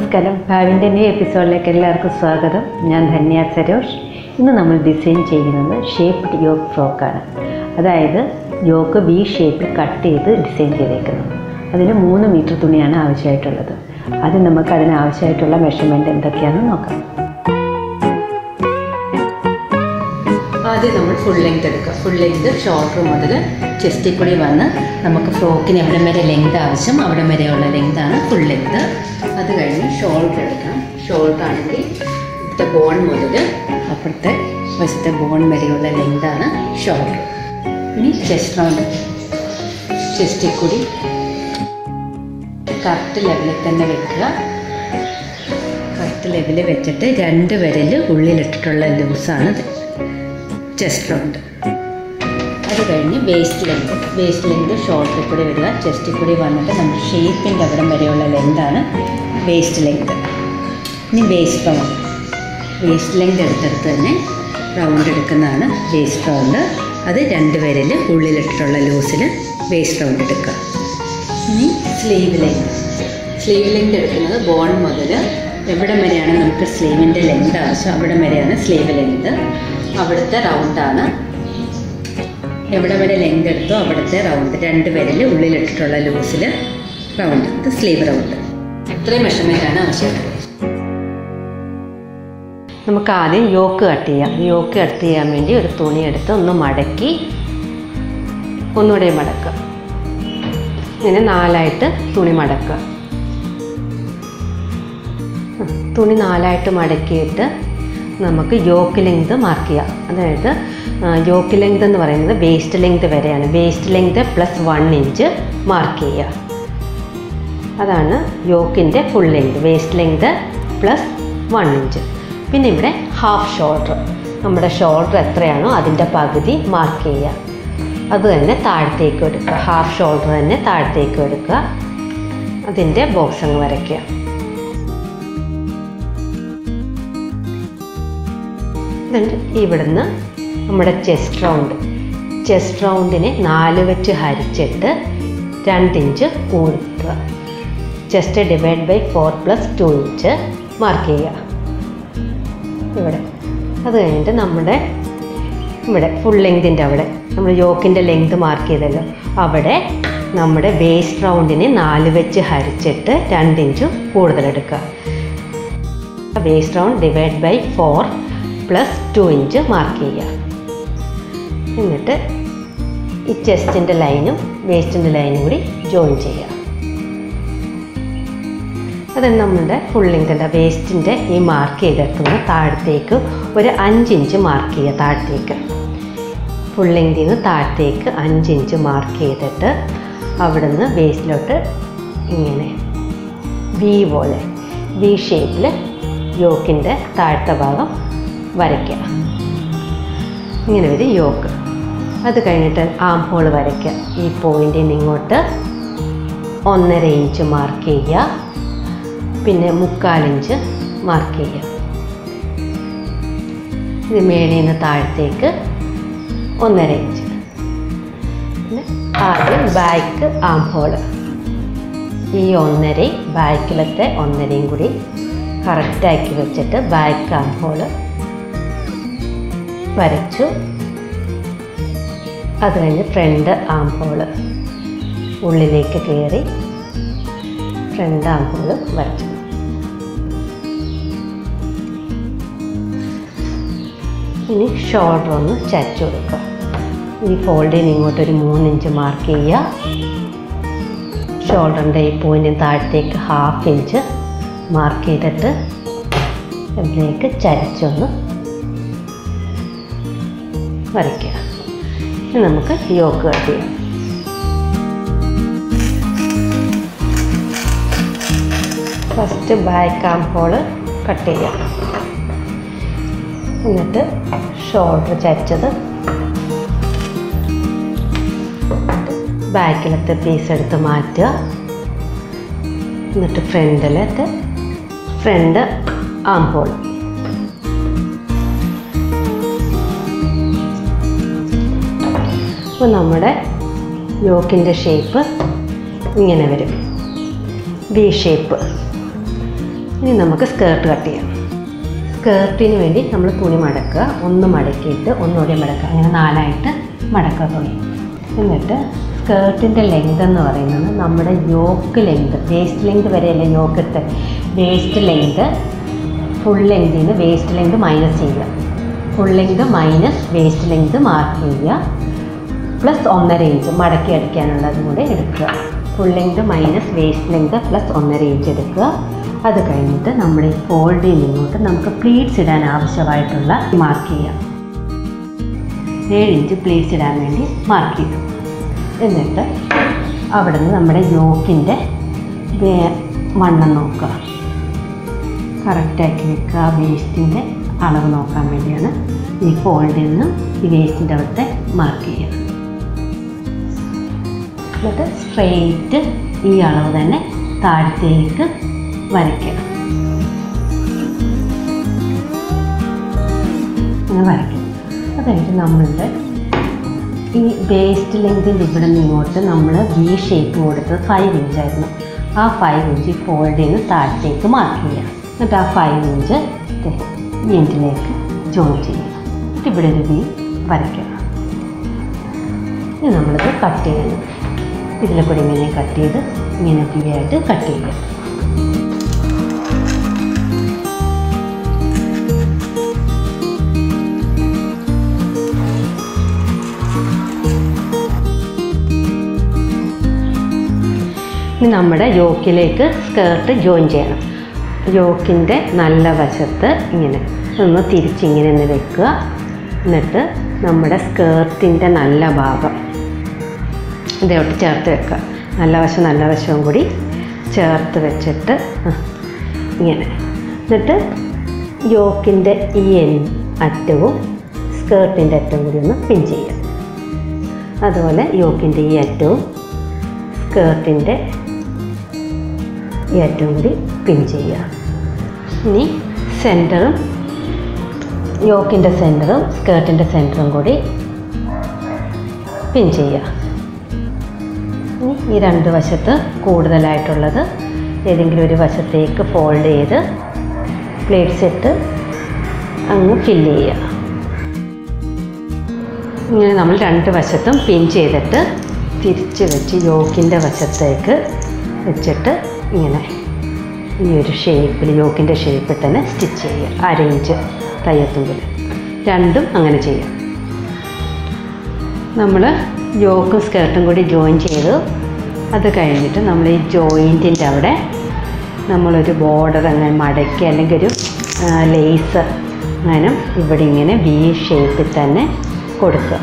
നമസ്കാരം ഭാവിൻ്റെ ന്യൂ എപ്പിസോഡിലേക്ക് എല്ലാവർക്കും സ്വാഗതം ഞാൻ ധന്യ സരോഷ് ഇന്ന് നമ്മൾ ഡിസൈൻ ചെയ്യുന്നത് ഷേപ്ഡ് യോക്ക് ഫ്രോക്കാണ് അതായത് യോക്ക് വി ഷേപ്പിൽ കട്ട് ചെയ്ത് ഡിസൈൻ ചെയ്തേക്കുന്നത് അതിന് മൂന്ന് മീറ്റർ തുണിയാണ് ആവശ്യമായിട്ടുള്ളത് അത് നമുക്ക് അതിന് ആവശ്യമായിട്ടുള്ള മെഷർമെൻറ്റ് എന്തൊക്കെയാണെന്ന് നോക്കാം ആദ്യം നമ്മൾ ഫുൾ ലെങ്ത് എടുക്കുക ഫുൾ ലെങ്ത് ഷോൾഡർ മുതൽ ചെസ്റ്റിൽ കൂടി വന്ന് നമുക്ക് ഫ്രോക്കിന് എവിടെ വരെ ലെങ്ത് ആവശ്യം അവിടെ വരെയുള്ള ലെങ്താണ് ഫുൾ ലെങ്ത് അത് കഴിഞ്ഞ് ഷോൾഡർ എടുക്കണം ഷോൾഡർ ആണെങ്കിൽ ഇവിടുത്തെ ബോൺ മുതൽ അപ്പുറത്തെ വശത്തെ ബോൺ വരെയുള്ള ലെങ്താണ് ഷോൾഡർ ഇനി ചെസ്റ്റ് റൗണ്ട് ചെസ്റ്റിൽ കൂടി കറക്റ്റ് ലെവലിൽ തന്നെ വെക്കുക കറക്റ്റ് ലെവലിൽ വെച്ചിട്ട് രണ്ട് വിരൽ ഉള്ളിലിട്ടിട്ടുള്ള ലൂസാണ് ഇത് ചെസ്റ്റ് റൗണ്ട് അത് കഴിഞ്ഞ് വേസ്റ്റ് ലെങ്ത് വേസ്റ്റ് ലെങ്ത് ഷോൾഡറിൽ കൂടി വരിക ചെസ്റ്റിൽ കൂടി വന്നിട്ട് നമ്മുടെ ഷേപ്പിൻ്റെ അവിടം വരെയുള്ള ലെങ്താണ് വേസ്റ്റ് ലെങ്ത് ഇനി വേസ്റ്റ് റൗണ്ട് വേസ്റ്റ് ലെങ്ത് എടുത്തെടുത്ത് തന്നെ റൗണ്ട് എടുക്കുന്നതാണ് വേസ്റ്റ് റൗണ്ട് അത് രണ്ട് പേരിൽ ഉള്ളിലിട്ടിട്ടുള്ള ലൂസിൽ വേസ്റ്റ് റൗണ്ട് എടുക്കുക ഇനി സ്ലീവ് ലെങ്ത് സ്ലീവ് ലെങ്ത് എടുക്കുന്നത് ബോൺ മുതൽ എവിടം വരെയാണ് നമുക്ക് സ്ലീവിൻ്റെ ലെങ്ത് ആവശ്യം അവിടം വരെയാണ് സ്ലീവ് ലെങ്ത് അവിടുത്തെ റൗണ്ടാണ് എവിടെ വരെ ലെങ്ത് എടുത്തോ അവിടുത്തെ റൗണ്ട് രണ്ട് പേരിൽ ഉള്ളിലിട്ടിട്ടുള്ള ലൂസിൽ റൗണ്ട് ഇത് സ്ലീവ് റൗണ്ട് ഇത്രയും മെഷർമെൻറ്റാണ് ആവശ്യമുള്ളത് നമുക്ക് ആദ്യം യോക്ക് കട്ട് ചെയ്യാം യോക്ക് കട്ട് ചെയ്യാൻ വേണ്ടി ഒരു തുണി എടുത്ത് ഒന്ന് മടക്കി ഒന്നുകൂടെ മടക്കുക ഇങ്ങനെ നാലായിട്ട് തുണി മടക്കുക തുണി നാലായിട്ട് മടക്കിയിട്ട് നമുക്ക് യോക്ക് ലെങ്ത് മാർക്ക് ചെയ്യാം അതായത് യോക്ക് ലെങ്ത് എന്ന് പറയുന്നത് വേസ്റ്റ് ലെങ്ത് വരെയാണ് waist length plus one inch mark ചെയ്യുക അതാണ് യോക്കിൻ്റെ full length waist length plus one inch പിന്നെ ഇവിടെ ഹാഫ് ഷോൾഡർ നമ്മുടെ ഷോൾഡർ എത്രയാണോ അതിൻ്റെ പകുതി മാർക്ക് ചെയ്യുക അത് തന്നെ താഴത്തേക്ക് എടുക്കുക ഹാഫ് ഷോൾഡർ തന്നെ താഴത്തേക്ക് എടുക്കുക അതിൻ്റെ ബോക്സ് അങ്ങ് വരയ്ക്കുക എന്നിട്ട് ഇവിടുന്ന് നമ്മുടെ ചെസ്റ്റ് റൗണ്ട് ചെസ്റ്റ് റൗണ്ടിനെ നാല് വെച്ച് ഹരിച്ചിട്ട് രണ്ട് ഇഞ്ച് കൂട്ടുക chest divide by four plus two inch mark ചെയ്യുക ഇവിടെ അത് കഴിഞ്ഞിട്ട് നമ്മുടെ ഇവിടെ ഫുൾ ലെങ്തിൻ്റെ അവിടെ നമ്മൾ യോക്കിൻ്റെ ലെങ്ത് മാർക്ക് ചെയ്തല്ലോ അവിടെ നമ്മുടെ വേസ്റ്റ് റൗണ്ടിനെ നാല് വെച്ച് ഹരിച്ചിട്ട് രണ്ട് ഇഞ്ച് കൂടുതലെടുക്കുക waist round divide by four plus two inch mark ചെയ്യുക എന്നിട്ട് ഈ ചെസ്റ്റിൻ്റെ ലൈനും വേസ്റ്റിൻ്റെ ലൈനും കൂടി ജോയിൻ ചെയ്യുക അത് നമ്മളുടെ ഫുൾ ലെങ്തിൻ്റെ വേസ്റ്റിൻ്റെ ഈ മാർക്ക് ചെയ്തെടുത്തുനിന്ന് താഴത്തേക്ക് ഒരു അഞ്ച് ഇഞ്ച് മാർക്ക് ചെയ്യുക താഴത്തേക്ക് ഫുൾ ലെങ്തിൽ നിന്ന് താഴത്തേക്ക് അഞ്ച് ഇഞ്ച് മാർക്ക് ചെയ്തിട്ട് അവിടുന്ന് വേസ്റ്റിലോട്ട് ഇങ്ങനെ വി പോലെ വി ഷേപ്പിൽ യോക്കിൻ്റെ താഴത്തെ ഭാഗം വരയ്ക്കുക ഇങ്ങനെ വരും യോക്ക് അത് കഴിഞ്ഞിട്ട് ആം ഹോൾ വരയ്ക്കുക ഈ പോയിൻറ്റിൽ നിന്ന് ഇങ്ങോട്ട് ഒന്നര ഇഞ്ച് മാർക്ക് ചെയ്യുക പിന്നെ മുക്കാലിഞ്ച് മാർക്ക് ചെയ്യുക ഇത് മേളിൽ നിന്ന് താഴത്തേക്ക് ഒന്നര ഇഞ്ച് പിന്നെ ആദ്യം ബാക്ക് ആം ഹോള് ഈ ഒന്നരയും ബാക്കിലത്തെ ഒന്നരയും കൂടി കറക്റ്റാക്കി വെച്ചിട്ട് ബാക്ക് ആം ഹോള് വരച്ചു അത് കഴിഞ്ഞ് ഫ്രണ്ട് ആം ഹോള് ഉള്ളിലേക്ക് കയറി ഫ്രണ്ട് ആം ഹോള് വരച്ചു ഇനി ഷോൾഡർ ഒന്ന് ചരിച്ചു കൊടുക്കുക ഈ ഫോൾഡിന് ഇങ്ങോട്ടൊരു മൂന്നിഞ്ച് മാർക്ക് ചെയ്യുക ഷോൾഡറിൻ്റെ ഈ പോയിൻറ്റിന് താഴത്തേക്ക് ഹാഫ് ഇഞ്ച് മാർക്ക് ചെയ്തിട്ട് ഇതിലേക്ക് ചരിച്ചൊന്ന് വരയ്ക്കുക ഇനി നമുക്ക് യോക്ക് കട്ട് ചെയ്യാം first back arm hole cut ചെയ്യാം എന്നിട്ട് ഷോൾഡർ ചരിച്ചത് ബാക്കിലത്തെ പീസ് എടുത്ത് മാറ്റുക എന്നിട്ട് ഫ്രണ്ടിലത്തെ ഫ്രണ്ട് ആം ഹോൾ അപ്പോൾ നമ്മുടെ യോക്കിൻ്റെ ഷേപ്പ് ഇങ്ങനെ വരും വി ഷേപ്പ് ഇനി നമുക്ക് സ്കേർട്ട് കട്ട് ചെയ്യാം സ്കേർട്ടിന് വേണ്ടി നമ്മൾ തുണി മടക്കുക ഒന്ന് മടക്കിയിട്ട് ഒന്നുകൂടി മടക്കുക അങ്ങനെ നാലായിട്ട് മടക്കുക തുണി എന്നിട്ട് സ്കേർട്ടിൻ്റെ ലെങ്ത് എന്ന് പറയുന്നത് നമ്മുടെ യോക്ക് ലെങ്ത് വേസ്റ്റ് ലെങ്ത് വരെയല്ല യോക്ക് എടുത്ത് വേസ്റ്റ് ലെങ്ത് ഫുൾ ലെങ്തിൽ നിന്ന് വേസ്റ്റ് ലെങ്ത് മൈനസ് ചെയ്യുക full length minus waist length mark ചെയ്യുക പ്ലസ് ഒന്നര ഇഞ്ച് മടക്കി അടിക്കാനുള്ളതും കൂടെ എടുക്കുക full length minus waist length plus ഒന്നര ഇഞ്ച് എടുക്കുക അത് കഴിഞ്ഞിട്ട് നമ്മുടെ ഈ ഫോൾഡിൽ നിന്നോട്ട് നമുക്ക് പ്ലീറ്റ്സ് ഇടാൻ ആവശ്യമായിട്ടുള്ള മാർക്ക് ചെയ്യാം ഏഴ് ഇഞ്ച് പ്ലീറ്റ്സ് ഇടാൻ വേണ്ടി മാർക്ക് ചെയ്തു എന്നിട്ട് അവിടെ നിന്ന് നമ്മുടെ യോക്കിൻ്റെ വണ്ണം നോക്കുക കറക്റ്റാക്കി വെക്കുക വേസ്റ്റിൻ്റെ അളവ് നോക്കാൻ വേണ്ടിയാണ് ഈ ഫോൾഡിൽ നിന്നും ഈ വേസ്റ്റിൻ്റെ അവിടുത്തെ മാർക്ക് ചെയ്യുക എന്നിട്ട് സ്ട്രെയിറ്റ് ഈ അളവ് തന്നെ താഴത്തേക്ക് വരയ്ക്കുക അങ്ങനെ വരയ്ക്കും അത് കഴിഞ്ഞിട്ട് നമ്മളുടെ ഈ വേസ്റ്റ് ലെങ്തിൻ്റെ ഇവിടെ നിന്ന് ഇങ്ങോട്ട് നമ്മൾ വി ഷേപ്പ് കൊടുത്തത് ഫൈവ് ഇഞ്ചായിരുന്നു ആ ഫൈവ് ഇഞ്ച് ഫോൾഡ് ചെയ്ത് താഴത്തേക്ക് മാർക്ക് ചെയ്യുക എന്നിട്ട് ആ ഫൈവ് ഇഞ്ച് ഈ എൻഡിലേക്ക് ജോയിൻ ചെയ്യുക എന്നിട്ട് ഇവിടെ ഒരു വി വരയ്ക്കുക ഇനി നമ്മളിത് കട്ട് ചെയ്യണം ഇതിലെ കൂടി ഇങ്ങനെ കട്ട് ചെയ്ത് ഇങ്ങനെ വി ആയിട്ട് കട്ട് ചെയ്യുക ഇനി നമ്മുടെ യോക്കിലേക്ക് സ്കേർട്ട് ജോയിൻ ചെയ്യണം യോക്കിൻ്റെ നല്ല വശത്ത് ഇങ്ങനെ ഒന്ന് തിരിച്ചിങ്ങനെ ഒന്ന് വെക്കുക എന്നിട്ട് നമ്മുടെ സ്കേർട്ടിൻ്റെ നല്ല ഭാഗം ഇതോട്ട് ചേർത്ത് വെക്കുക നല്ല വശം നല്ല വശവും കൂടി ചേർത്ത് വെച്ചിട്ട് ആ, ഇങ്ങനെ എന്നിട്ട് യോക്കിൻ്റെ ഈ എൻ അറ്റവും സ്കേർട്ടിൻ്റെ അറ്റവും കൂടി ഒന്ന് പിൻ ചെയ്യുക അതുപോലെ യോക്കിൻ്റെ ഈ അറ്റവും സ്കേർട്ടിൻ്റെ ഈ അറ്റവും കൂടി പിൻ ചെയ്യുക ഇനി സെൻറ്ററും യോക്കിൻ്റെ സെൻറ്ററും സ്കേർട്ടിൻ്റെ സെൻറ്ററും കൂടി പിൻ ചെയ്യുക ഇനി ഈ രണ്ട് വശത്ത് കൂടുതലായിട്ടുള്ളത് ഏതെങ്കിലും ഒരു വശത്തേക്ക് ഫോൾഡ് ചെയ്ത് പ്ലേറ്റ്സ് ഇട്ട് അങ്ങ് ഫില്ല് ചെയ്യുക ഇങ്ങനെ നമ്മൾ രണ്ട് വശത്തും പിൻ ചെയ്തിട്ട് തിരിച്ച് വെച്ച് യോക്കിൻ്റെ വശത്തേക്ക് വെച്ചിട്ട് ഇങ്ങനെ ഈ ഒരു ഷേപ്പിൽ യോക്കിൻ്റെ ഷേപ്പിൽ തന്നെ സ്റ്റിച്ച് ചെയ്യുക അര ഇഞ്ച് തയ്യത്തുമ്പിൽ രണ്ടും അങ്ങനെ ചെയ്യാം നമ്മൾ യോക്കും സ്കേർട്ടും കൂടി ജോയിൻ ചെയ്തു അത് കഴിഞ്ഞിട്ട് നമ്മൾ ഈ ജോയിൻറ്റിൻ്റെ അവിടെ നമ്മളൊരു ബോർഡർ അങ്ങനെ മടക്കി അല്ലെങ്കിൽ ഒരു ലേസ് അങ്ങനെ ഇവിടെ ഇങ്ങനെ വി ഷേപ്പിൽ തന്നെ കൊടുക്കുക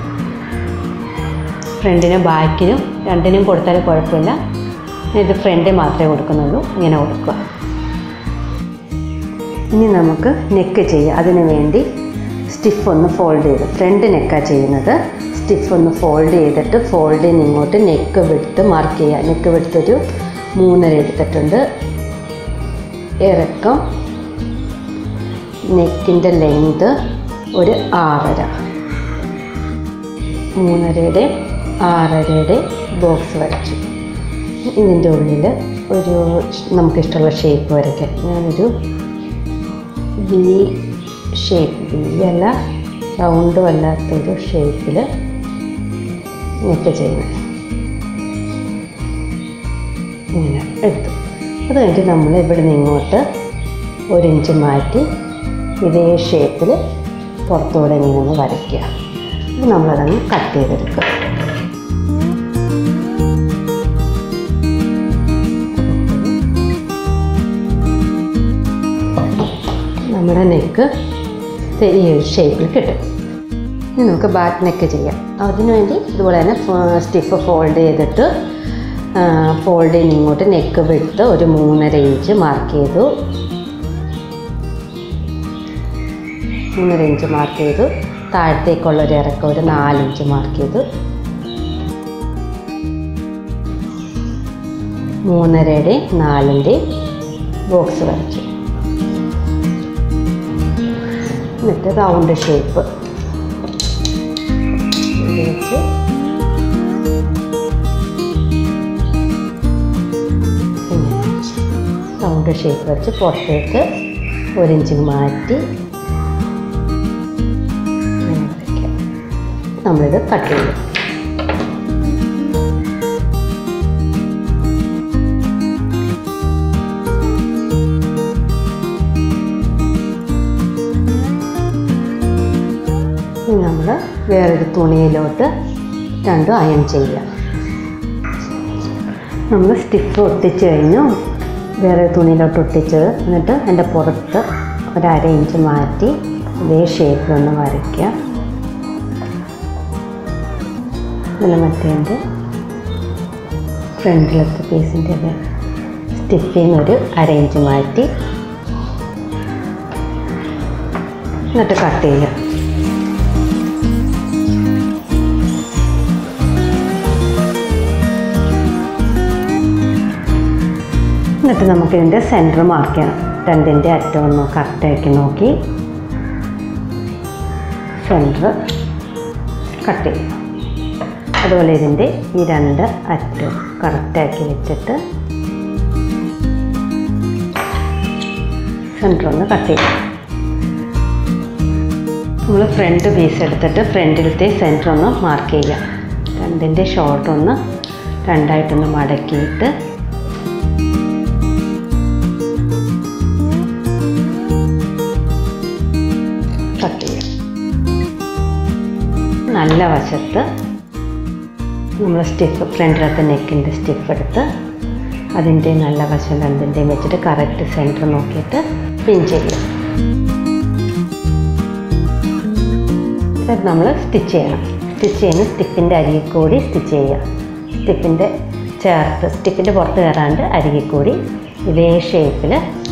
ഫ്രണ്ടിനും ബാക്കിനും രണ്ടിനും കൊടുത്താൽ കുഴപ്പമില്ല ഇത് ഫ്രണ്ടിൽ മാത്രമേ കൊടുക്കുന്നുള്ളൂ ഇങ്ങനെ കൊടുക്കുക ഇനി നമുക്ക് നെക്ക് ചെയ്യാം അതിന് വേണ്ടി സ്റ്റിഫ് ഒന്ന് ഫോൾഡ് ചെയ്ത് ഫ്രണ്ട് നെക്കാണ് ചെയ്യുന്നത് സ്റ്റിഫ് ഒന്ന് ഫോൾഡ് ചെയ്തിട്ട് ഫോൾഡ് ചെയ്ത് ഇങ്ങോട്ട് നെക്ക് വിട്ട് മാർക്ക് ചെയ്യുക നെക്ക് വിട്ടൊരു മൂന്നര എടുത്തിട്ടുണ്ട് ഇറക്കം നെക്കിൻ്റെ ലെങ്ത് ഒരു ആറര മൂന്നരയുടെ ആറരയുടെ ബോക്സ് വരച്ചു ഇതിൻ്റെ ഉള്ളിൽ ഒരു നമുക്കിഷ്ടമുള്ള ഷേപ്പ് വരയ്ക്കാം ഞാനൊരു വി ഷേപ്പ് വി അല്ല റൗണ്ടും അല്ലാത്തൊരു ഷേപ്പിൽ നെറ്റ് ചെയ്യുന്നത് ഇങ്ങനെ എടുത്തു അത് കഴിഞ്ഞിട്ട് നമ്മൾ ഇവിടെ നിന്ന് ഇങ്ങോട്ട് ഒരു ഇഞ്ച് മാറ്റി ഇതേ ഷേപ്പിൽ പുറത്തുകൂടെ ഇങ്ങനെ ഒന്ന് വരയ്ക്കുക ഇത് നമ്മളതങ്ങ് കട്ട് ചെയ്തെടുക്കുക നമ്മുടെ നെക്ക് ഈ ഒരു ഷേപ്പിൽ കിട്ടും ഇനി നമുക്ക് ബാക്ക് നെക്ക് ചെയ്യാം അതിനു വേണ്ടി ഇതുപോലെ തന്നെ സ്റ്റിഫ് ഫോൾഡ് ചെയ്തിട്ട് ഫോൾഡ് ചെയ്ത് ഇങ്ങോട്ട് നെക്ക് വിട്ട് ഒരു മൂന്നര ഇഞ്ച് മാർക്ക് ചെയ്തു മൂന്നര ഇഞ്ച് മാർക്ക് ചെയ്തു താഴത്തേക്കുള്ള ഒരു ഇറക്കം ഒരു നാലിഞ്ച് മാർക്ക് ചെയ്തു മൂന്നരയുടെയും നാലിൻ്റെയും ബോക്സ് വരച്ചു എന്നിട്ട് റൗണ്ട് ഷേപ്പ് വെച്ച് റൗണ്ട് റൗണ്ട് ഷേപ്പ് വെച്ച് പുറത്തേക്ക് ഒരു ഇഞ്ച് മാറ്റി ഇങ്ങനെ വരയ്ക്കാം നമ്മളിത് കട്ട് ചെയ്യും ഇനി നമ്മൾ വേറൊരു തുണിയിലോട്ട് രണ്ടും അയൺ ചെയ്യാം നമ്മൾ സ്റ്റിഫ് ഒട്ടിച്ച് കഴിഞ്ഞു വേറെ തുണിയിലോട്ട് ഒട്ടിച്ചത് എന്നിട്ട് അതിൻ്റെ പുറത്ത് ഒരു അര ഇഞ്ച് മാറ്റി ഇതേ ഷേപ്പിലൊന്ന് വരയ്ക്കുക ഇതിൽ മറ്റേൻ്റെ ഫ്രണ്ടിലത്തെ പീസിൻ്റെ സ്റ്റിഫിൽ നിന്ന് ഒരു അര ഇഞ്ച് മാറ്റി എന്നിട്ട് കട്ട് ചെയ്യുക എന്നിട്ട് നമുക്കിതിൻ്റെ സെൻറ്റർ മാർക്ക് ചെയ്യണം രണ്ടിൻ്റെ അറ്റം ഒന്ന് കറക്റ്റാക്കി നോക്കി സെൻറ്റർ കട്ട് ചെയ്യണം അതുപോലെ ഇതിൻ്റെ ഈ രണ്ട് അറ്റം കറക്റ്റാക്കി വെച്ചിട്ട് സെൻറ്റർ ഒന്ന് കട്ട് ചെയ്യണം നമ്മൾ ഫ്രണ്ട് പീസ് എടുത്തിട്ട് ഫ്രണ്ടിലത്തെ സെൻറ്റർ ഒന്ന് മാർക്ക് ചെയ്യുക രണ്ടിൻ്റെ ഷോർട്ട് ഒന്ന് രണ്ടായിട്ടൊന്ന് മടക്കിയിട്ട് കട്ട് ചെയ്യാം നല്ല വശത്ത് നമ്മൾ സ്റ്റിഫ് ഫ്രണ്ടിലത്തെ നെക്കിൻ്റെ സ്റ്റിഫ് എടുത്ത് അതിൻ്റെ നല്ല വശം രണ്ടിൻ്റെയും വെച്ചിട്ട് കറക്റ്റ് സെൻറ്റർ നോക്കിയിട്ട് പിൻ ചെയ്യാം എന്നിട്ട് നമ്മൾ സ്റ്റിച്ച് ചെയ്യണം സ്റ്റിച്ച് ചെയ്യുന്ന സ്റ്റിഫിൻ്റെ അരികിൽ കൂടി സ്റ്റിച്ച് ചെയ്യുക സ്റ്റിഫിൻ്റെ ചേർത്ത് സ്റ്റിഫിൻ്റെ പുറത്ത് കയറാണ്ട് അരികിൽ കൂടി ഇതേ ഷേപ്പിൽ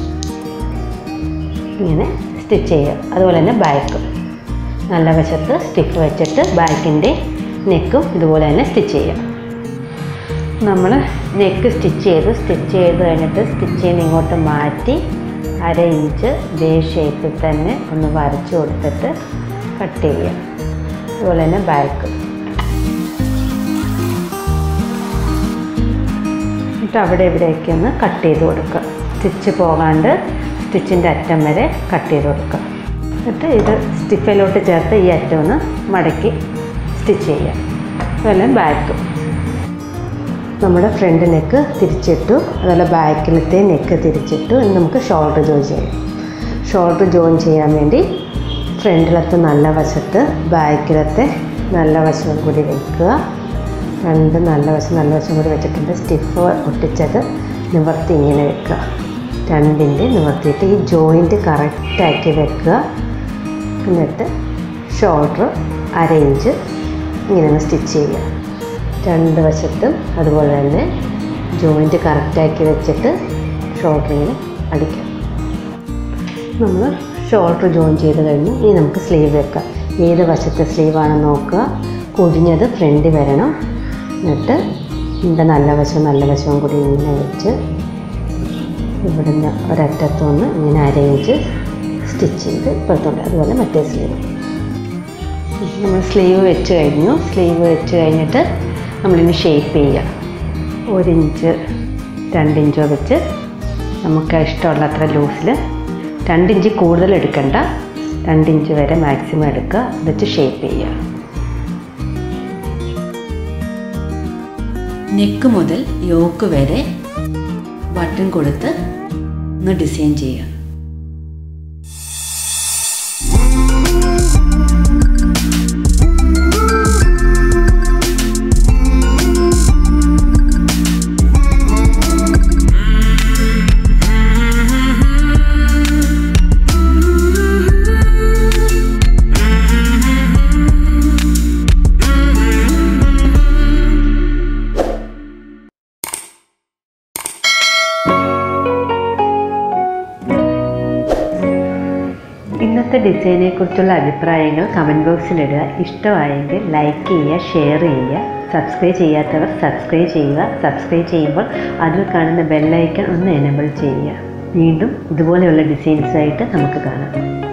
ഇങ്ങനെ സ്റ്റിച്ച് ചെയ്യുക അതുപോലെ തന്നെ ബാക്കും നല്ല വശത്ത് സ്റ്റിഫ് വെച്ചിട്ട് ബാക്കിൻ്റെ നെക്കും ഇതുപോലെ തന്നെ സ്റ്റിച്ച് ചെയ്യുക നമ്മൾ നെക്ക് സ്റ്റിച്ച് ചെയ്ത് സ്റ്റിച്ച് ചെയ്ത് കഴിഞ്ഞിട്ട് സ്റ്റിച്ച് ചെയ്യുന്ന ഇങ്ങോട്ട് മാറ്റി അര ഇഞ്ച് ഇതേ ഷേപ്പിൽ തന്നെ ഒന്ന് വരച്ച് കൊടുത്തിട്ട് കട്ട് ചെയ്യുക അതുപോലെ തന്നെ ബാക്ക് എന്നിട്ട് അവിടെ ഇവിടെയൊക്കെ ഒന്ന് കട്ട് ചെയ്ത് കൊടുക്കുക സ്റ്റിച്ച് പോകാണ്ട് സ്റ്റിച്ചിൻ്റെ അറ്റം വരെ കട്ട് ചെയ്ത് കൊടുക്കുക എന്നിട്ട് ഇത് സ്റ്റിഫിലോട്ട് ചേർത്ത് ഈ അറ്റം ഒന്ന് മടക്കി സ്റ്റിച്ച് ചെയ്യുക അതുപോലെ ബാക്ക് നമ്മുടെ ഫ്രണ്ട് നെക്ക് തിരിച്ചിട്ടു അതുപോലെ ബാക്കിലത്തെ നെക്ക് തിരിച്ചിട്ടു ഇനി നമുക്ക് ഷോൾഡർ ജോയിൻ ചെയ്യാം ഷോൾഡർ ജോയിൻ ചെയ്യാൻ വേണ്ടി ഫ്രണ്ടിലത്തെ നല്ല വശത്ത് ബാക്കിലത്തെ നല്ല വശം കൂടി വെക്കുക രണ്ട് നല്ല വശം നല്ല വശം കൂടി വെച്ചിട്ടുണ്ട് സ്റ്റിഫ് ഒട്ടിച്ചത് നിവർത്തി ഇങ്ങനെ വെക്കുക രണ്ടിൻ്റെ നിവർത്തിയിട്ട് ഈ ജോയിൻറ്റ് കറക്റ്റാക്കി വെക്കുക എന്നിട്ട് ഷോൾഡർ അര ഇഞ്ച് ഇങ്ങനെ ഒന്ന് സ്റ്റിച്ച് ചെയ്യുക രണ്ട് വശത്തും അതുപോലെ തന്നെ ജോയിൻറ്റ് കറക്റ്റാക്കി വെച്ചിട്ട് ഷോൾഡർ ഇങ്ങനെ അടിക്കാം നമ്മൾ ഷോൾഡർ ജോയിൻ ചെയ്ത് കഴിഞ്ഞ് ഇനി നമുക്ക് സ്ലീവ് വെക്കാം ഏത് വശത്തെ സ്ലീവാണെന്ന് നോക്കുക കുഴിഞ്ഞത് ഫ്രണ്ടിൽ വരണം എന്നിട്ട് ഇതിൻ്റെ നല്ല വശവും നല്ല വശവും കൂടി ഇങ്ങനെ വെച്ച് ഇവിടുന്ന് ഒരറ്റത്തുനിന്ന് ഇങ്ങനെ അരയിഞ്ച് സ്റ്റിച്ച് ചെയ്ത് പുറത്തോട്ട് അതുപോലെ മറ്റേ സ്ലീവ് നമ്മൾ സ്ലീവ് വെച്ച് കഴിഞ്ഞു സ്ലീവ് വെച്ച് കഴിഞ്ഞിട്ട് നമ്മളിനി ഷേപ്പ് ചെയ്യുക ഒരു ഇഞ്ച് രണ്ടിഞ്ചോ വെച്ച് നമുക്ക് ഇഷ്ടമുള്ള അത്ര ലൂസിൽ രണ്ടിഞ്ച് കൂടുതൽ എടുക്കണ്ട രണ്ടിഞ്ച് വരെ മാക്സിമം എടുക്കുക വെച്ച് ഷേപ്പ് ചെയ്യുക നെക്ക് മുതൽ യോക്ക് വരെ ബട്ടൺ കൊടുത്ത് ഒന്ന് ഡിസൈൻ ചെയ്യുക ഇന്നത്തെ ഡിസൈനെ കുറിച്ചുള്ള അഭിപ്രായങ്ങൾ കമൻറ്റ് ബോക്സിലിടുക ഇഷ്ടമായെങ്കിൽ ലൈക്ക് ചെയ്യുക ഷെയർ ചെയ്യുക സബ്സ്ക്രൈബ് ചെയ്യാത്തവർ സബ്സ്ക്രൈബ് ചെയ്യുക സബ്സ്ക്രൈബ് ചെയ്യുമ്പോൾ അതിൽ കാണുന്ന ബെല്ലൈക്കൺ ഒന്ന് എനബിൾ ചെയ്യുക വീണ്ടും ഇതുപോലെയുള്ള ഡിസൈൻസായിട്ട് നമുക്ക് കാണാം